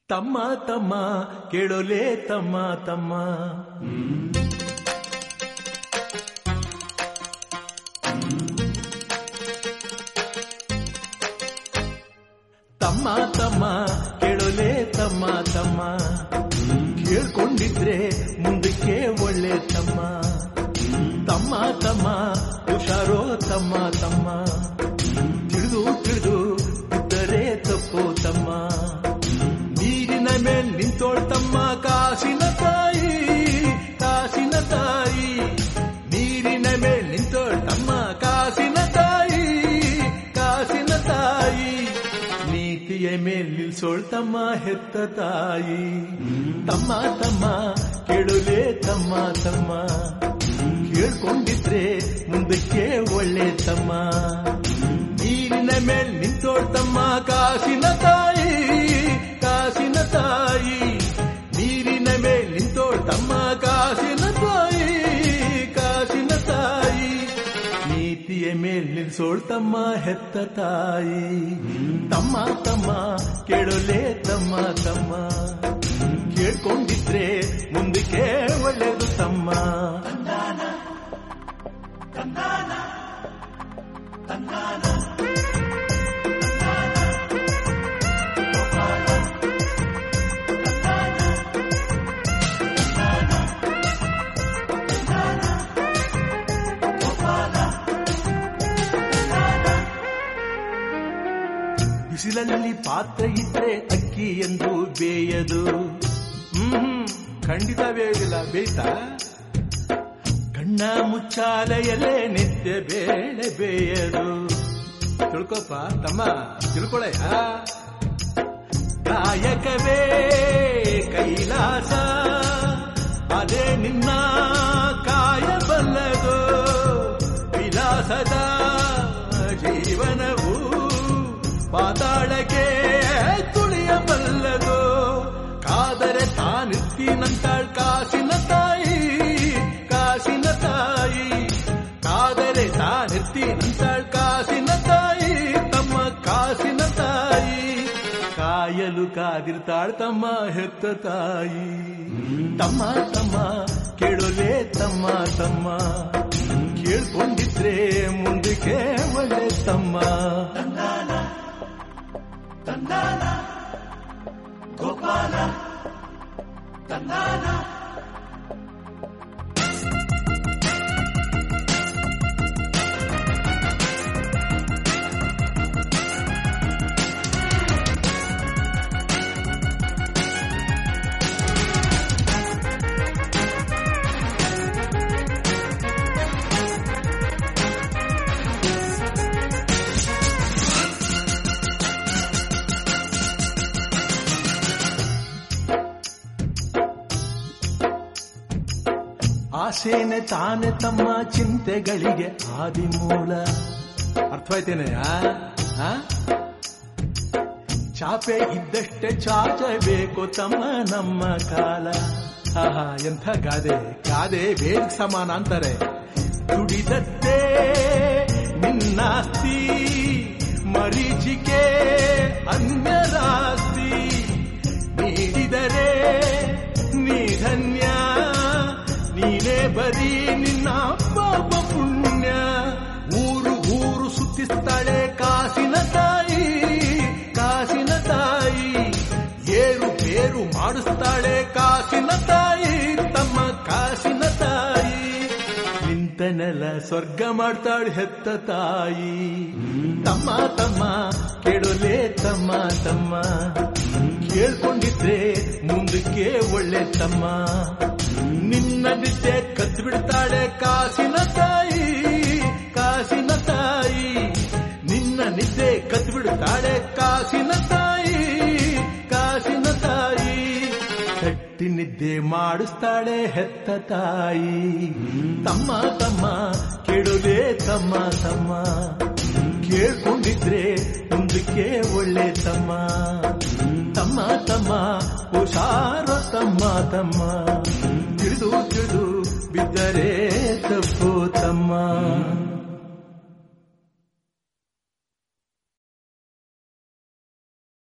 ತಮ್ಮ ತಮ್ಮ ಕೇಳೋಲೆ ತಮ್ಮ ತಮ್ಮ ತಮ್ಮ ತಮ್ಮ ಕೇಳೋಲೆ ತಮ್ಮ ತಮ್ಮ ಕೇಳ್ಕೊಂಡಿದ್ರೆ ಮುಂದಕ್ಕೆ ಒಳ್ಳೆ ತಮ್ಮ ತಮ್ಮ ತಮ್ಮ ಹುಷಾರೋ ತಮ್ಮ ತಮ್ಮ ತಿಳಿದು ತಿಳಿದು ಬಿದ್ದರೆ ತಪ್ಪು ತಮ್ಮ ನೀರಿನ ಮೇಲ್ ನಿಂತೋಳ್ ತಮ್ಮ ಕಾಸಿನ ತಾಯಿ ಕಾಸಿನ ತಾಯಿ ನೀರಿನ ಮೇಲ್ ನಿಂತೋಳ್ ತಮ್ಮ ಕಾಸಿನ ತಾಯಿ ಕಾಸಿನ ತಾಯಿ ನೀತಿಯ ಮೇಲ್ ನಿಲ್ಸೋಳ್ ತಮ್ಮ ಹೆತ್ತ ತಾಯಿ ತಮ್ಮ ತಮ್ಮ ಕೇಳುಲೆ ತಮ್ಮ ತಮ್ಮ ಕೇಳ್ಕೊಂಡಿದ್ರೆ ಮುಂದಕ್ಕೆ ಒಳ್ಳೆ ತಮ್ಮ ನೀರಿನ ಮೇಲ್ ನಿಂತೋಳ್ ತಮ್ಮ ಕಾಸಿನ ತಾಯಿ ಕಾಸಿನ ತಾಯಿ ನೀರಿನ ಮೇಲ್ ನಿಂತೋಳ್ ತಮ್ಮ ಕಾಸಿನ ತಾಯಿ ಕಾಸಿನ ತಾಯಿ ನೀತಿಯ ಮೇಲ್ ನಿಲ್ಸೋಳ್ ತಮ್ಮ ಹೆತ್ತ ತಾಯಿ ತಮ್ಮ ತಮ್ಮ ಕೇಳೋಲೆ ತಮ್ಮ ತಮ್ಮ ಕೇಳ್ಕೊಂಡಿದ್ರೆ ಮುಂದಕ್ಕೆ ಒಳ್ಳೆಯದು ತಮ್ಮ ಬಿಸಿಲಲ್ಲಿ ಪಾತ್ರೆ ಇದ್ರೆ ಅಕ್ಕಿ ಎಂದು ಬೇಯದು ಹ್ಮ್ ಖಂಡಿತ ಬೇಯುದಿಲ್ಲ ಬೇಯ್ತಾ ಕಣ್ಣ ಮುಚ್ಚಾಲೆಯಲ್ಲೇ ನಿತ್ಯ ಬೇಳೆ ಬೇಯದು ತಿಳ್ಕೊಪ್ಪ ತಮ್ಮ ತಿಳ್ಕೊಳಯ್ಯ ಕಾಯಕವೇ ಕೈಲಾಸ ಅದೇ ನಿನ್ನ ಕಾಯಬಲ್ಲದು ವಿಲಾಸದ ಜೀವನವು ಪಾತಾಳಕ್ಕೆ ತುಳಿಯಬಲ್ಲದು ಕಾದರೆ ತಾನಿರ್ತೀನಂತಾಳ್ ಕಾಸಿನ ತಾಯಿ ಕಾಸಿನ ತಾಯಿ ಕಾದರೆ ತಾನಿರ್ತೀನಂತಾಳ್ ಕಾಸಿನ ತಾಯಿ ತಮ್ಮ ಕಾಸಿನ ತಾಯಿ ಕಾಯಲು ಕಾದಿರ್ತಾಳ್ ತಮ್ಮ ಹೆತ್ತ ತಾಯಿ ತಮ್ಮ ತಮ್ಮ ಕೇಳೋಲೆ ತಮ್ಮ ತಮ್ಮ ಕೇಳ್ಕೊಂಡಿದ್ರೆ ಮುಂದಕ್ಕೆ ಒಳ್ಳೆ ತಮ್ಮ ಆಸೇನೆ ತಾನೆ ತಮ್ಮ ಚಿಂತೆಗಳಿಗೆ ಆದಿಮೂಲ ಅರ್ಥವಾಯ್ತೇನೆ ಚಾಪೆ ಇದ್ದಷ್ಟೇ ಚಾಚಬೇಕು ತಮ್ಮ ನಮ್ಮ ಕಾಲ ಆಹಾ ಎಂಥ ಗಾದೆ ಗಾದೆ ಬೇಗ ಸಮಾನ ಅಂತಾರೆ ದುಡಿದದ್ದೇ ನಿನ್ನಾಸ್ತಿ ಮರೀಚಿಕೆ ಅನ್ಯರಾಸ್ತಿ ನೀಡಿದರೆ ನೀ ಧನ್ಯ ನೀನೇ ಬರೀ ನಿನ್ನ ಪಾಪ ಪುಣ್ಯ ಊರು ಊರು ಸುತ್ತಿಸ್ತಾಳೆ ಕಾಸಿನ ತಾಯಿ ಕಾಸಿನ ತಾಯಿ ಏರು ಬೇರು ಮಾಡಿಸ್ತಾಳೆ ಕಾಸಿನ ತಾಯಿ ತಮ್ಮ ಕಾಸಿನ ತಾಯಿ ನಿಂತನೆಲ್ಲ ಸ್ವರ್ಗ ಮಾಡ್ತಾಳೆ ಹೆತ್ತ ತಾಯಿ ತಮ್ಮ ತಮ್ಮ ಕೇಳೋಲೆ ತಮ್ಮ ತಮ್ಮ ಕೇಳ್ಕೊಂಡಿದ್ರೆ ಮುಂದಕ್ಕೆ ಒಳ್ಳೆ ತಮ್ಮ ನಿನ್ನ ನಿದ್ದೆ ಕದ್ದು ಬಿಡ್ತಾಳೆ ಕಾಸಿನ ತಾಯಿ ಕಾಸಿನ ತಾಯಿ ನಿನ್ನ ನಿದ್ದೆ ಕದ್ದು ಬಿಡ್ತಾಳೆ ಕಾಸಿನ ತಾಯಿ ಕಾಸಿನ ತಾಯಿ ತಟ್ಟಿ ನಿದ್ದೆ ಮಾಡಿಸ್ತಾಳೆ ಹೆತ್ತ ತಾಯಿ ತಮ್ಮ ತಮ್ಮ ಕೇಳೋಲೆ ತಮ್ಮ ತಮ್ಮ ಕೇಳ್ಕೊಂಡಿದ್ರೆ ಮುಂದಕ್ಕೆ ಒಳ್ಳೆ ತಮ್ಮ ತಮ್ಮ ತಮ್ಮ ಹುಷಾರ ತಮ್ಮ ತಮ್ಮ ತಿಳಿದು ತಿಳಿದು ಬಿದ್ದರೆ ತಪ್ಪು ತಮ್ಮ